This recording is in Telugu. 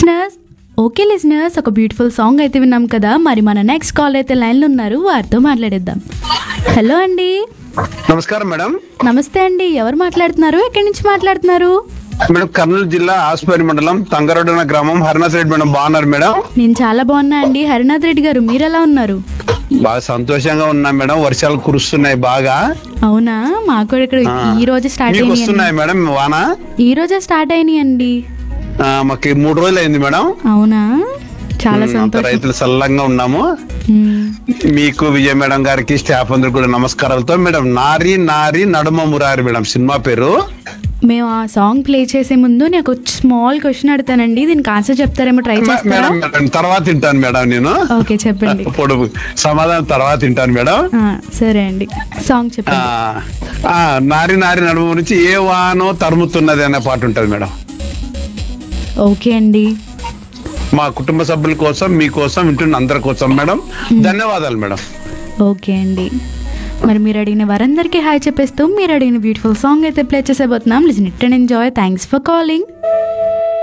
లిజనర్స్ ఓకే లిజనర్స్ ఒక బ్యూటిఫుల్ సాంగ్ అయితే విన్నాం కదా మరి మన నెక్స్ట్ కాల్ అయితే లైన్లో ఉన్నారు వారితో మాట్లాడేద్దాం హలో అండి నమస్కారం మేడం నమస్తే అండి ఎవరు మాట్లాడుతున్నారు ఎక్కడి నుంచి మాట్లాడుతున్నారు మేడం కర్నూలు జిల్లా ఆస్పరి మండలం తంగరొడన గ్రామం హరినాథ్ రెడ్డి మేడం బాగున్నారు మేడం నేను చాలా బాగున్నా అండి హరినాథ్ రెడ్డి గారు మీరు ఎలా ఉన్నారు బాగా సంతోషంగా ఉన్నా మేడం వర్షాలు కురుస్తున్నాయి బాగా అవునా మాకు కూడా ఇక్కడ ఆ. ఈ రోజే స్టార్ట్ మీకు అయినాయి వస్తున్నాయి మేడం వాన ఈ రోజే స్టార్ట్ అయినాయండి ఆ, మాకు మూడు రోజులు అయింది మేడం అవునా చాలా అంత సంతోషం రైతులు సల్లంగా ఉన్నాము మ్మ్. మీకు విజయ మేడం గారికి స్టాఫ్ అందరికి కూడా నమస్కారాలతో మేడం నారి నారి నడుమ మురారి మేడం సినిమా పేరు మేము ఆ సాంగ్ ప్లే చేసే ముందు నేను ఒక స్మాల్ క్వశ్చన్ అడుగుతానండి దీనికి ఆన్సర్ చెప్తారేమో ట్రై మే- చేస్తారా మేడం మేడం తర్వాత తింటాను మేడం నేను ఓకే చెప్పండి పొడుపు సమాధానం తర్వాత తింటాను మేడం ఆ, సరే అండి సాంగ్ ఆ, చెప్పండి ఆ, నారి నారి నడుము నుంచి ఏ వానో తరుముతున్నది అనే పాట ఉంటుంది మేడం ఓకే అండి మా కుటుంబ సభ్యుల కోసం మీకోసం వింటున్న అందరి కోసం మేడం ధన్యవాదాలు మేడం ఓకే అండి మరి మీరు అడిగిన వారందరికీ హాయ్ చెప్పేస్తూ మీరు అడిగిన బ్యూటిఫుల్ సాంగ్ అయితే ప్లే చేసేబోతున్నాం listen it and enjoy thanks for calling